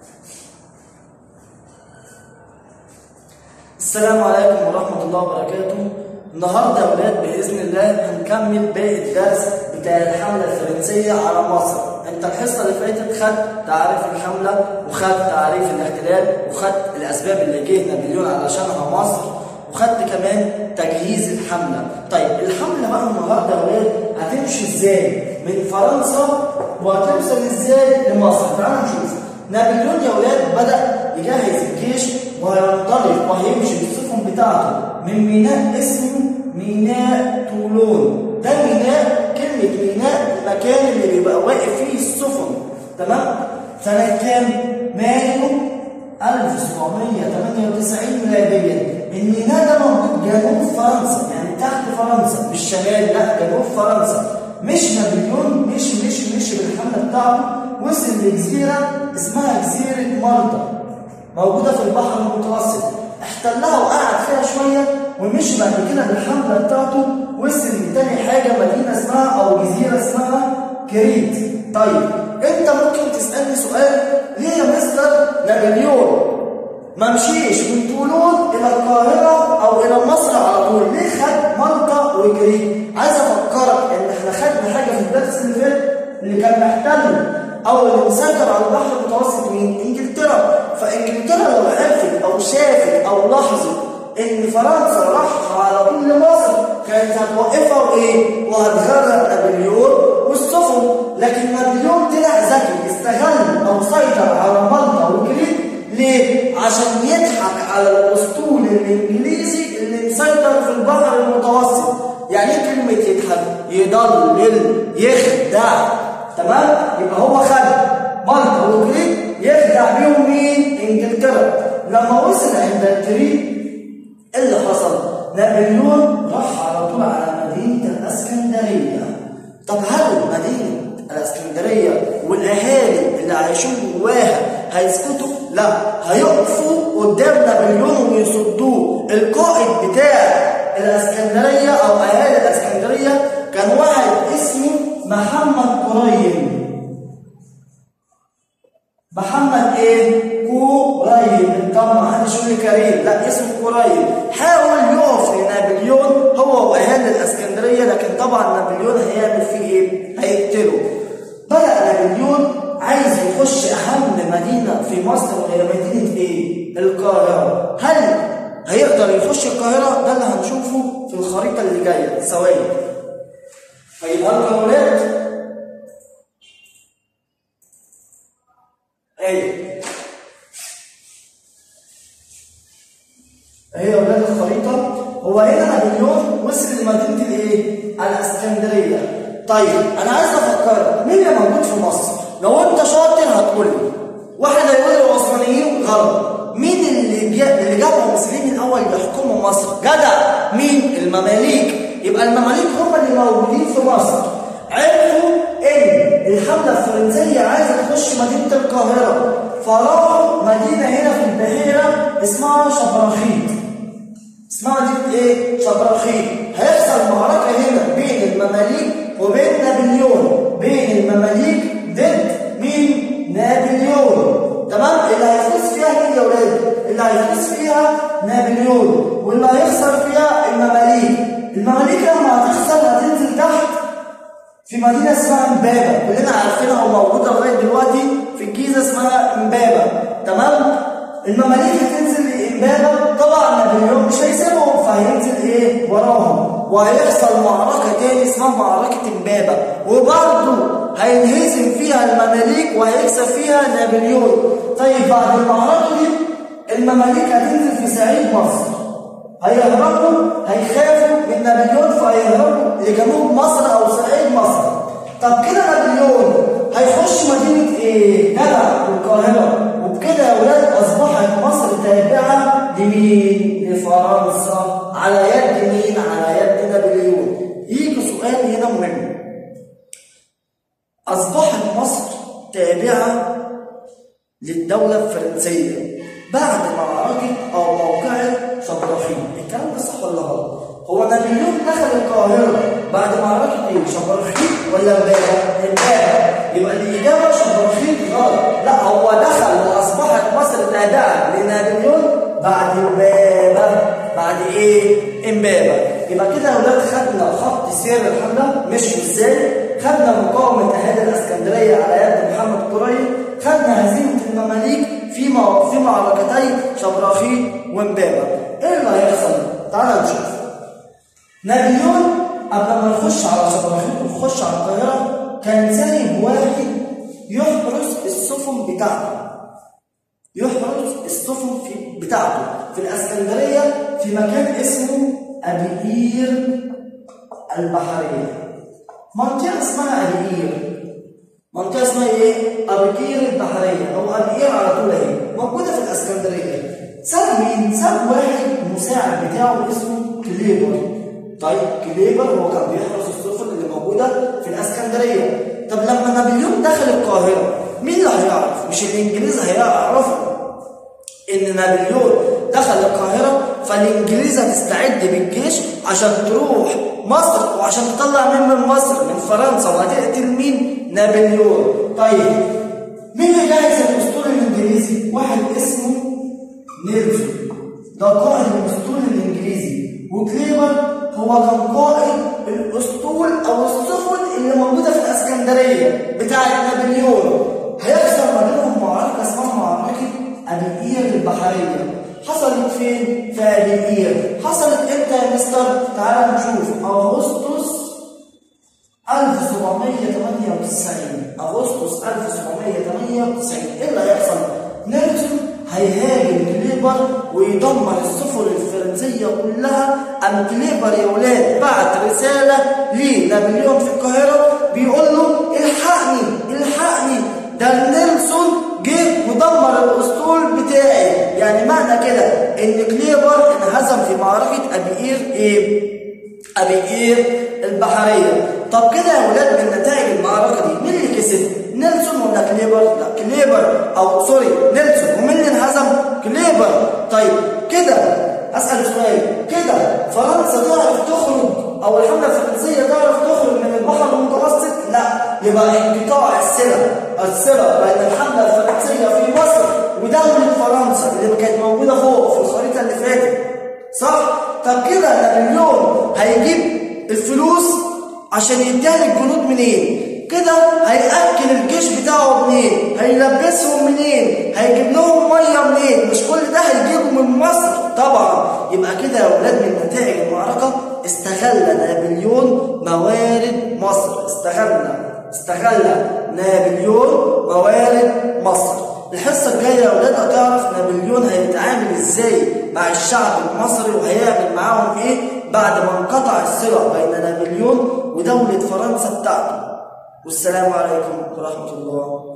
السلام عليكم ورحمة الله وبركاته النهاردة يا ولاد بإذن الله هنكمل باقي الدرس بتاع الحملة الفرنسية على مصر انت الحصة اللي فاتت خدت تعريف الحملة وخدت تعريف الاحتلال وخدت الأسباب اللي جه نابليون علشانها مصر وخدت كمان تجهيز الحملة طيب الحملة بقى النهاردة يا ولاد هتمشي ازاي من فرنسا وهتوصل ازاي لمصر تعالوا نشوف نابليون يا ولاد بدأ يجهز الجيش وهينطلق وهيمشي بالسفن بتاعته من ميناء اسمه ميناء طولون ده ميناء كلمة ميناء المكان اللي بيبقى واقف فيه السفن تمام سنة كام؟ مايو 1798 ميلاديا الميناء ده موجود جنوب فرنسا يعني تحت فرنسا مش شمال لا جنوب فرنسا مش نابليون مش مش مش بالحمله بتاعته وصل لجزيره اسمها جزيره مالطا موجوده في البحر المتوسط احتلها وقعد فيها شويه ومشي بعد كده بالحمله بتاعته وصل لتاني حاجه مدينه اسمها او جزيره اسمها كريت طيب انت ممكن تسالني سؤال ليه يا مستر نابليون ما مشيش من طولون الى القاهره او الى مصر على طول ليه خد مالطا وكريت عايز افكرك ان احنا خدنا حاجه في الدرس اللي فات اللي كان محتل او اللي مسيطر على البحر المتوسط مين انجلترا فانجلترا لو عرفت او شافت او لاحظت ان فرنسا راح على طول لمصر كانت هتوقفها وايه وهتغرق نابليون والسفن لكن نابليون طلع ذكي استغل او سيطر على مالطا وكريت ليه؟ عشان يضحك على الاسطول الانجليزي اللي مسيطر في البحر المتوسط يعني ايه كلمه يضحك؟ يضلل يخدع تمام؟ يبقى هو خد مالطا وكريت يخدع بيهم مين؟ انجلترا لما وصل عند الكريت ايه اللي حصل؟ نابليون راح على طول على مدينه الاسكندريه طب هل مدينه الاسكندريه والاهالي اللي عايشين جواها هيسكتوا؟ لا هيقفوا قدام نابليون ويصدوه القائد بتاع الاسكندريه او اهالي الاسكندريه كان واحد اسمه محمد قريم محمد ايه؟ قريب طبعا ما حدش يقول لي كريم لا اسمه قريب حاول يقف لنابليون هو واهالي الاسكندريه لكن طبعا نابليون هيعمل فيه ايه؟ هيقتله بدأ نابليون عايز يخش أهم مدينة في مصر وهي مدينة إيه؟ القاهرة. هل هيقدر يخش القاهرة؟ ده اللي هنشوفه في الخريطة اللي جاية، ثواني. هيبقى لكم ولاد ايه اهي يا ولاد الخريطة هو هنا نابليون وصل لمدينة الايه؟ الاسكندرية. طيب انا عايز افكرك مين اللي موجود في مصر؟ لو انت شاطر هتقول لي واحد هيقول لي العثمانيين غلط مين اللي جا... اللي جاب المصريين الاول يحكموا مصر جدع مين المماليك يبقى المماليك هم اللي موجودين في مصر عرفوا ان الحمله الفرنسيه عايزه تخش مدينه القاهره فراحوا مدينه هنا في البحيره اسمها شبرخيت اسمها مدينه ايه شبرخيت هيحصل معركه هنا بين المماليك وبين نابليون بين المماليك ضد مين؟ نابليون تمام؟ اللي هيفوز فيها مين يا ولاد؟ اللي هيفوز فيها نابليون واللي هيخسر فيها المماليك المماليك لما هتخسر هتنزل تحت في مدينة اسمها امبابة كلنا عارفينها وموجودة لغاية دلوقتي في الجيزة اسمها امبابة تمام؟ المماليك هتنزل لامبابة طبعا نابليون مش هيسيبهم فهينزل ايه؟ وراهم وهيحصل معركة تاني اسمها معركة امبابة وبرضه هينهزم فيها المماليك وهيكسب فيها نابليون طيب بعد المعركة دي المماليك هتنزل في صعيد مصر هيهربوا هيخافوا من نابليون فهيهربوا لجنوب مصر او صعيد مصر طب كده نابليون هيخش مدينة ايه؟ جدع القاهرة وبكده يا ولاد اصبحت مصر تابعة لمين؟ لفرنسا على يد مين؟ على يد نابليون يجي سؤال هنا مهم أصبحت مصر تابعة للدولة الفرنسية بعد معركة أو موقعة شبرخين الكلام ده صح ولا غلط؟ هو نابليون دخل القاهرة بعد معركة إيه؟ شبرخين ولا امبابة؟ امبابة يبقى الإجابة شبرخين غلط لا هو دخل وأصبح بعد امبابه بعد ايه امبابه يبقى كده يا اولاد خدنا خط سير الحمله مش ازاي خدنا مقاومه اهالي الاسكندريه على يد محمد قريب خدنا هزيمه المماليك في مع- في معركتي شبراخيط وامبابه ايه اللي هيحصل تعال نشوف نابليون قبل ما نخش على شبراخيط ونخش على القاهره كان سايب واحد يحرس السفن بتاعته يحرس السفن في بتاعته في الاسكندريه في مكان اسمه ابيير البحريه منطقه اسمها ابيير منطقه اسمها ايه ابيير البحريه او ابيير على طول اهي موجوده في الاسكندريه ساب مين ساب واحد مساعد بتاعه اسمه كليبر طيب كليبر هو كان بيحرس السفن اللي موجوده في الاسكندريه طب لما نابليون دخل القاهره مين اللي هيعرف مش الانجليز هيعرفوا ان نابليون دخل القاهره فالانجليز هتستعد بالجيش عشان تروح مصر وعشان تطلع مين من مصر من فرنسا وهتقتل مين نابليون طيب مين اللي جهز الاسطول الانجليزي واحد اسمه نيلسون ده قائد الاسطول الانجليزي وكليبر هو كان قائد الاسطول او السفن اللي موجوده في الاسكندريه بتاعه نابليون هيحصل ما بينهم معركه اسمها معركه ابيئير البحريه حصلت فين؟ في ابيئير حصلت امتى يا مستر؟ تعال نشوف اغسطس 1798 اغسطس 1798 ايه اللي هيحصل؟ نيلسون هيهاجم كليبر ويدمر السفن الفرنسيه كلها ام كليبر يا ولاد بعت رساله لنابليون في القاهره بيقول له الحقني الحقني ده نيلسون جه ودمر الاسطول بتاعي يعني معنى كده ان كليبر انهزم في معركه ابيئير ايه؟ ابيئير البحريه طب كده يا ولاد من نتائج المعركه دي مين اللي كسب نيلسون ولا كليبر لا كليبر او سوري نيلسون ومين اللي انهزم كليبر طيب كده اسال سؤال كده فرنسا تعرف تخرج او الحمله الفرنسيه تعرف تخرج من البحر المتوسط لا يبقى انقطاع الصله الصله بين الحمله الفرنسيه في مصر ودوله فرنسا اللي كانت موجوده فوق في الخريطه اللي فاتت صح طب كده نابليون هيجيب الفلوس عشان يديها للجنود منين كده هيأكل الجيش بتاعه منين هيلبسهم منين هيجيب لهم ميه منين مش كل ده هيجيبه من مصر طبعا يبقى كده يا اولاد من نتائج المعركه استغل نابليون موارد مصر استغلنا استغل نابليون موارد مصر الحصه الجايه يا اولاد هتعرف نابليون هيتعامل ازاي مع الشعب المصري وهيعمل معاهم ايه بعد ما انقطع الصله بين نابليون ودوله فرنسا بتاعته والسلام عليكم ورحمه الله